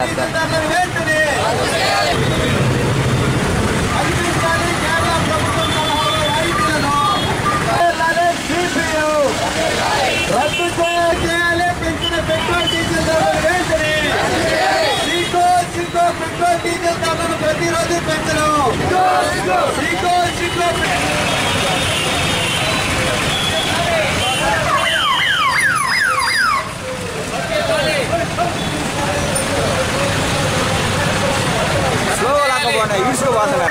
diesel ధరలను వెంటనే అందించాలి కేంద్ర ప్రభుత్వం సలహాలో రాయితీలను అలాగే సిపియు రద్దు చే- చేయాలి పెంచిన పెట్రోల్ డీజిల్ ధరలను వెంటనే సీకో సీకో పెట్రోల్ డీజిల్ ధరలను ప్రతిరోజు పెంచడం సీకో సీకో స్లో లాకపోండి ఈడ్చుకుపోతున్నా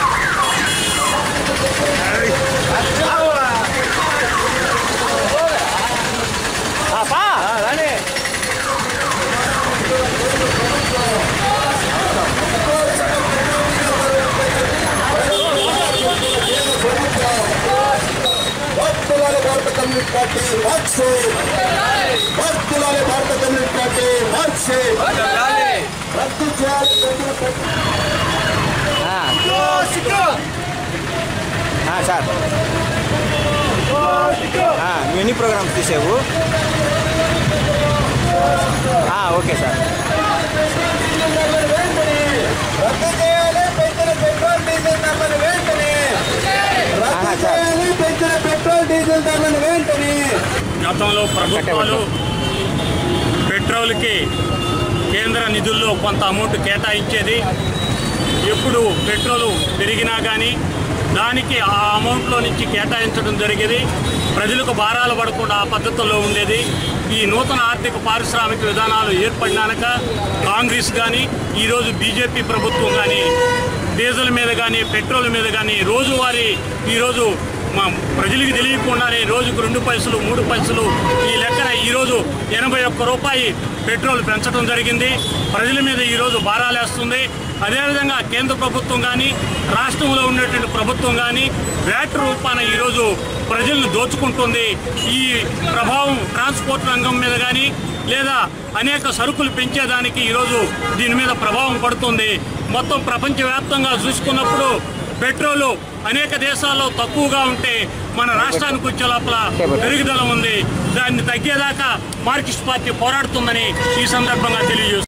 వర్తులాలి భారత కమ్యూనిస్ట్ పార్టీ మార్క్సే వర్తులాలి భారత కమ్యూనిస్ట్ పార్టీ మార్క్సే రద్దు చేయాలి పెంచిన పెట్రోల్ సార్ ఆ, నువ్వు ఎన్ని ప్రోగ్రామ్స్ తీసావు ఆ, ఓకే సార్ రద్దు చేయాలి పెంచిన పెట్రోల్ డీజిల్ ధరలను వెంటనే రద్దు చేయాలి పెంచిన పెట్రోల్ డీజిల్ ధరలను వెంటనే గతంలో ప్రభుత్వాలు పెట్రోల్కి కేంద్ర నిధుల్లో కొంత అమౌంట్ కేటాయించేది ఎప్పుడు పెట్రోల్ పెరిగినా కానీ దానికి ఆ అమౌంట్లో నుంచి కేటాయించడం జరిగేది ప్రజలకు భారాలు పడకుండా ఆ పద్ధతుల్లో ఉండేది ఈ నూతన ఆర్థిక పారిశ్రామిక విధానాలు ఏర్పడినాక కాంగ్రెస్ కానీ ఈరోజు బీజేపీ ప్రభుత్వం కానీ డీజిల్ మీద కానీ పెట్రోల్ మీద కానీ రోజువారీ ఈరోజు మా ప్రజలకు తెలియకుండానే రోజుకు రెండు పైసలు మూడు పైసలు ఈ లెక్కన ఈరోజు ఎనభై ఒక్క రూపాయి పెట్రోల్ పెంచడం జరిగింది ప్రజల మీద ఈరోజు భారాలేస్తుంది అదేవిధంగా కేంద్ర ప్రభుత్వం కానీ రాష్ట్రంలో ఉన్నటువంటి ప్రభుత్వం కానీ వ్యాట్ రూపాన ఈరోజు ప్రజలను దోచుకుంటుంది ఈ ప్రభావం ట్రాన్స్పోర్ట్ రంగం మీద కానీ లేదా అనేక సరుకులు పెంచేదానికి ఈరోజు దీని మీద ప్రభావం పడుతుంది మొత్తం ప్రపంచవ్యాప్తంగా చూసుకున్నప్పుడు పెట్రోల్ అనేక దేశాల్లో తక్కువగా ఉంటే మన రాష్ట్రానికి వచ్చే లోపల పెరుగుదల ఉంది దాన్ని తగ్గేదాకా మార్కిస్ట్ పార్టీ పోరాడుతుందని ఈ సందర్భంగా తెలియజేస్తుంది